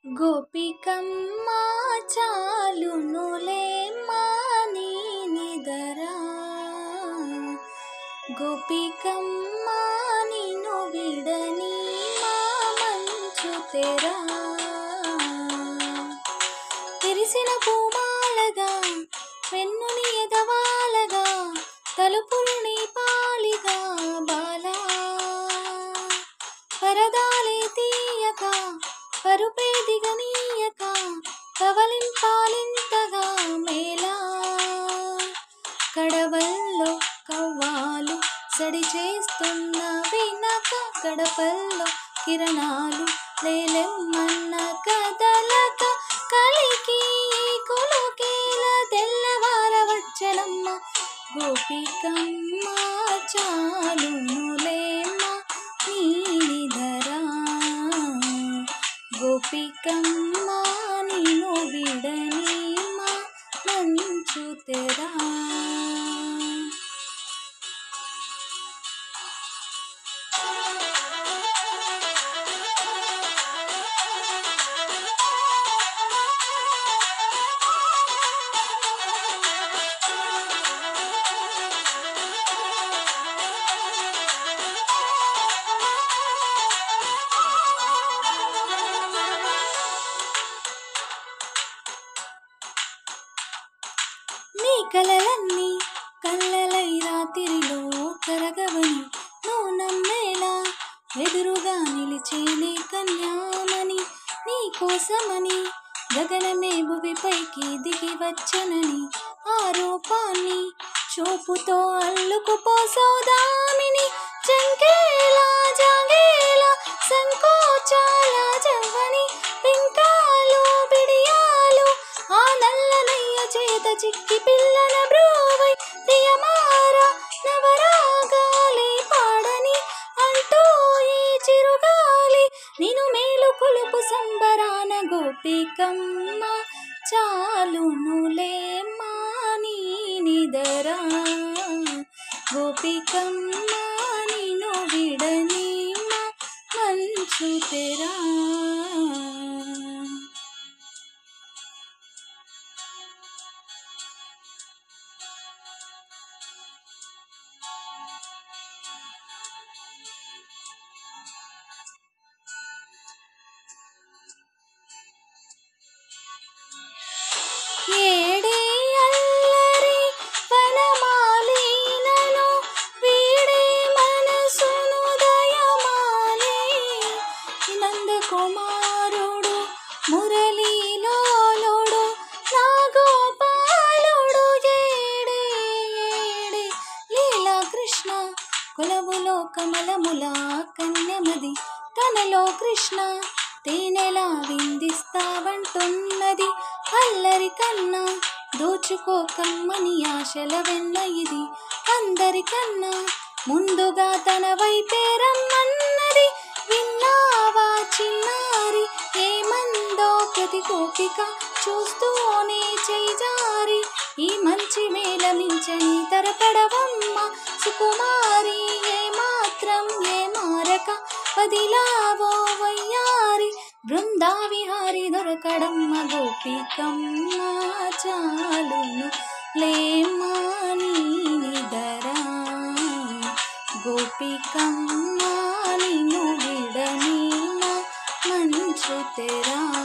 గోపికమ్మ చాలునులేమ్మా నీ నిదరా గోపికమ్మ నిన్ను విడని మా మంచు తెరా తెరిసిన పూమాలగా వెన్నుని ఎదవాలగా తలుపులు నీ పాలిగా బాలా పరదాలే తీయక పరుపే దిగనీయక కవలింపాలింతగా మేలా కడవల్లో కవ్వాలు సడి చేస్తున్న వినక గడపల్లో కిరణాలు లేలెమ్మన్న కదలక కలికి కొలుకేల తెల్లవారవచ్చనమ్మ గోపికమ్మ చాలునులేమ్మ నీనిధరా గోపికమ్మ నిన్ను విడనీమ మంచు తెరా నీ కలలన్నీ కళ్ళలై రాత్రిలో కరగవని నువ్వు నమ్మేలా ఎదురుగా నిలిచేనే కన్యామని నీ కోసమని గగనమే భువిపైకి దిగి వచ్చనని ఆ రూపాన్ని చూపుతో అల్లుకుపోసోదామిని చంకేలా జాగేలా సంకోచాల జవ్వని పింకాలు బిడియాలు ఆ నల్లనయ్య చేత చిక్కి పిల్లల బ్రోవై ప్రియమార నవరాగాలి పాడని అంటూ ఈ చిరుగాలి నిను మేలు కొలుపు సంబరాన గోపికమ్మ చాలునులే మాని నిదరా గోపికమ్మ నిను విడని మంచు తెరా ఏడే అల్లరి వనమాలీనలో వీడే మనసును దయమాలే నందకుమారుడు మురళీలోలుడు నా గోపాలుడు ఏడే ఏడే లీలా కృష్ణ కులవులో కమలముల కన్యమది తనలో కృష్ణ తేనెలా విందిస్తావంటున్నది అల్లరి కన్నా దోచుకో కమ్మని ఆశల వెన్న ఇది అందరికన్నా ముందుగా తన వైపే రమ్మన్నది విన్నావా చిన్నారి ఏమందో ప్రతి గోపిక చూస్తూనే చేజారి ఈ మంచి మేళమించని తరపడవమ్మ సుకుమారి ఏ మాత్రం ఏ మారక వదిలావో వయ్యారి బృందా విహారి దొరకడమ్మ గోపికమ్మ చాలును లేమాని నిదరా గోపికమ్మ నిన్ను విడనీమ మంచు తెరా